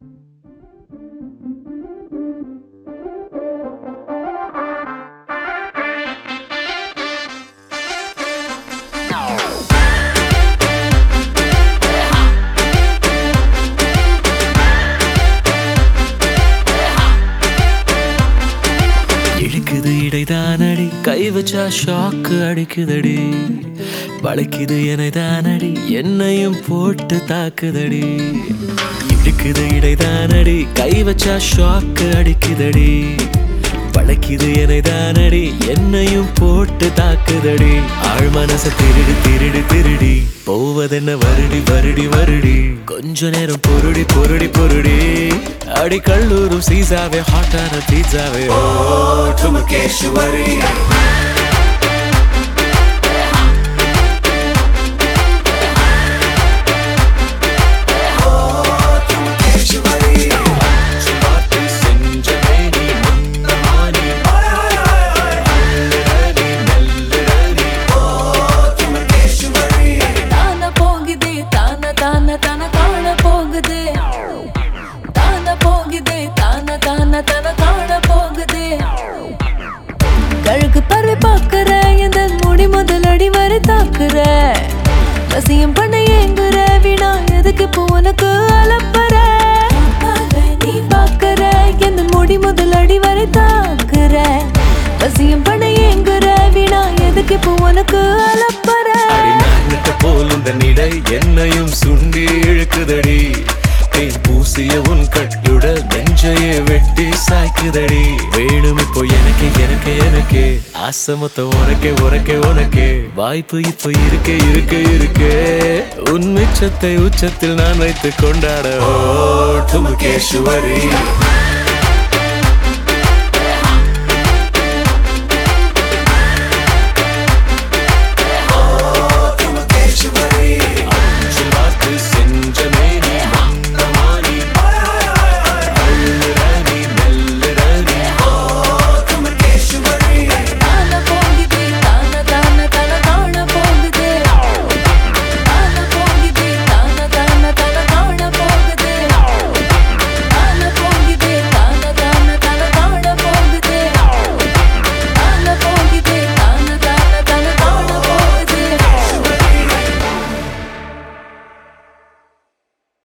இழுக்குது இடைதானடி கை வச்சா ஷாக்கு அடிக்குதடி வளைக்குது எனைதானடி என்னையும் போட்டு தாக்குதடி இழுக்குது இடைதானடி கை வச்சா ஷாக்கு அடிக்குதடி வளைக்குது எனைதானடி என்னையும் போட்டு தாக்குதடி ஆழ் மனச திருடி திருடி திருடி போவதென்ன வருடி வருடி வருடி கொஞ்ச நேரம் பொருடி பொருடி பொருடி அடி கல்லூரும் சீசாவே ஹாட்டான பீட்சாவே ஓ டுமுகேஸ்வரி தான போகுதே தான தான தான காண போகுதே தான போகுதே தான தான தான காண போகுதே கழுகு பறவை பார்க்கற இந்த முடி முதல் அடி வரை தாக்குற ரசியம் பண்ண ஏங்குற வீணா எதுக்கு இப்போ உனக்கு அலப்பற நீ பார்க்கற இந்த முடி முதல் அடி வரை தாக்குற ரசியம் பண்ண ஏங்குற வீணா எதுக்கு இப்போ உனக்கு அலப்பற அடிநாட்டு போல் இந்த நிலை என்னையும் சுண்டி இழுக்குதடி தேன் பூசிய உன் கட்டுடல் நெஞ்சையே வெட்டி சாய்க்குதடி வேணும் இப்போ எனக்கு எனக்கு எனக்கு ஆசை மொத்தம் உனக்கே உனக்கே உனக்கே வாய்ப்பு இப்போ இருக்கே இருக்கே இருக்கே உன் மிச்சத்தை உச்சத்தில் நான் வைத்து கொண்டாட ஓ டுமுகேஸ்வரி